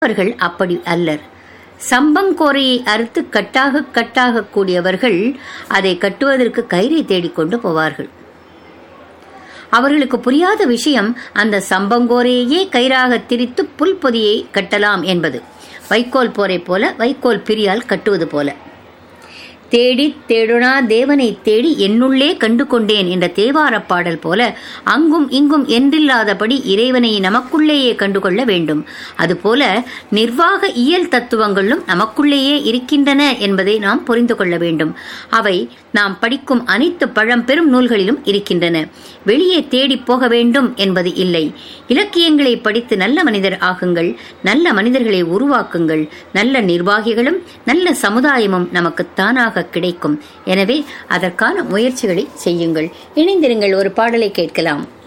அவர்கள் அப்படி அல்லர் சம்பங்கோரையை அறுத்து கட்டாக கட்டாக கூடியவர்கள் அதை கட்டுவதற்கு கயிறை தேடிக்கொண்டு போவார்கள் அவர்களுக்கு புரியாத விஷயம் அந்த சம்பங்கோரையே கயிறாக திரித்து புல்பொதியை கட்டலாம் என்பது வைக்கோல் போரை போல வைக்கோல் பிரியால் கட்டுவது போல தேடி தேடுனா தேவனை தேடி என்னுள்ளே கண்டு கொண்டேன் என்ற தேவாரப் பாடல் போல அங்கும் இங்கும் என்றில்லாதபடி இறைவனை நமக்குள்ளேயே கண்டுகொள்ள வேண்டும் அதுபோல நிர்வாக இயல் தத்துவங்களும் நமக்குள்ளேயே இருக்கின்றன என்பதை நாம் புரிந்து கொள்ள வேண்டும் அவை நாம் படிக்கும் அனைத்து பழம்பெரும் நூல்களிலும் இருக்கின்றன வெளியே தேடி போக வேண்டும் என்பது இல்லை இலக்கியங்களை படித்து நல்ல மனிதர் ஆகுங்கள் நல்ல மனிதர்களை உருவாக்குங்கள் நல்ல நிர்வாகிகளும் நல்ல சமுதாயமும் நமக்கு தானாக கிடைக்கும் எனவே அதற்கான முயற்சிகளை செய்யுங்கள் இணைந்திருங்கள் ஒரு பாடலை கேட்கலாம்